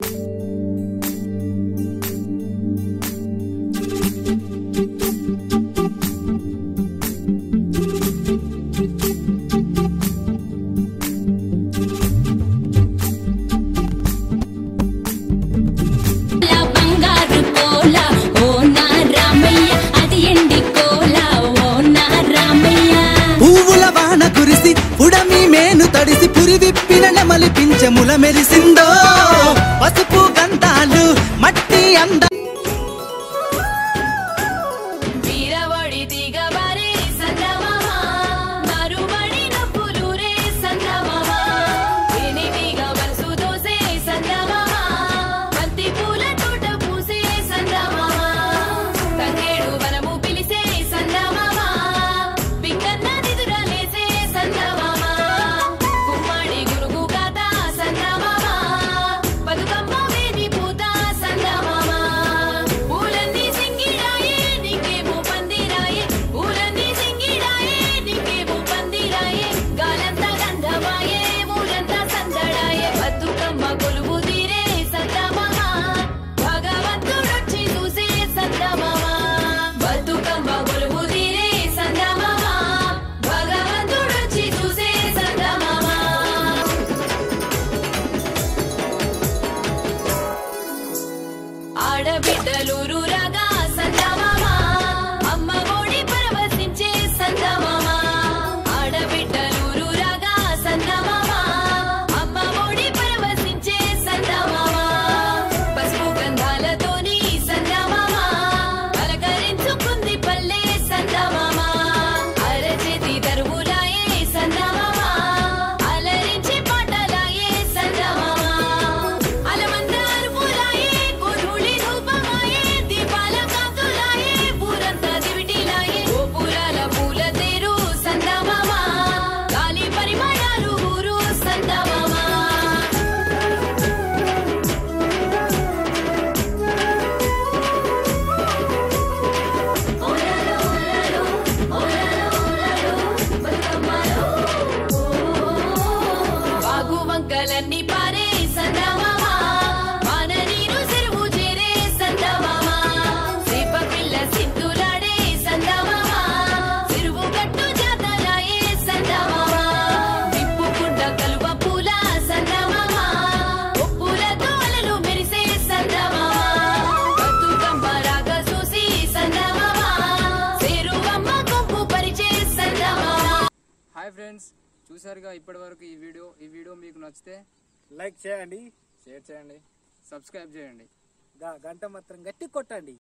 లా బంగారు కోల ఓ నా రామయ్య అది ఎండి కోల ఓ నా రామయ్య పువ్వుల వాన కురిసి పుడమి మేను తడిసి పురి విప్పిన నెమలి పింఛముల మెరిసిందో పసుపు గంధాలు మట్టి అంద వీరవడి దిగబరే సంగమమ మరువడి నొప్పులూరే సంగమమ ఎనిమిగా మనసు దోసే సంగమమ బంతి పూల తోట పూసే సంగమమ తంగేడు వనము పిలిసే సంగమమ పింగన్న నిదురలేసే సంగమమ గుమ్మడి గురుగు గాత సంగమమ బతుకమ్మ వేది పూత సంగమమ పూలన్నీ సింగిరాయే నీకేమో పందిరాయే పూలన్నీ సింగిరాయే నీకేమో పందిరాయే గాలంతా గంధమాయే ఊరంతా సందడాయే బతుకమ్మ కొలువు తీరే సందమామ భగవంతుడొచ్చి చూసే సందమామ బతుకమ్మ కొలువు తీరే సందమామ భగవంతుడొచ్చి చూసే సందమామ ఆడబిడ్డలూరు రాగా సందమామ అమ్మ ఒడి పరవశించే సందమామ ఆడబిడ్డలూరు రాగా సందమామ అమ్మ ఒడి పరవశించే సందమామ పసుపు గంధాలతోని సందమామ అలకరించుకుంది పల్లె సందమామ అరచేతి దరువులాయే సందమామ అలరించి పాటలాయే సందమామ అలమందారు పూలాయే కొనుడి రూపమాయే దీపాల కాంతులాయే పూరంతా దివిటిలాయే గోపురాల పూల తేరు సందమామ గాలి పరిమళాలు ఊరు సందమామ ఓలాలో ఓలాలో ఓలాలో ఓలాలో బతుకమ్మలో వాగు వంకలన్నీ పారే సందమామ వాన నీరు చెరువు చేరే సందమామ సీప పిల్ల సింధులాడే సందమామ చెరువు గట్టు జాతరాయే సందమామ విప్పుకుండ కలువ పూల సందమామ ఒప్పులతో అలలు మెరిసే సందమామ బతుకమ్మ రాగ చూసి సందమామ చెరువమ్మ కొంపు పరిచే సందమామ హాయ్ ఫ్రెండ్స్ చూసారుగా ఇప్పటివరకు ఈ వీడియో ఈ వీడియో మీకు నచ్చితే లైక్ చేయండి షేర్ చేయండి సబ్స్క్రైబ్ చేయండి గా గంట మాత్రం గట్టి కొట్టండి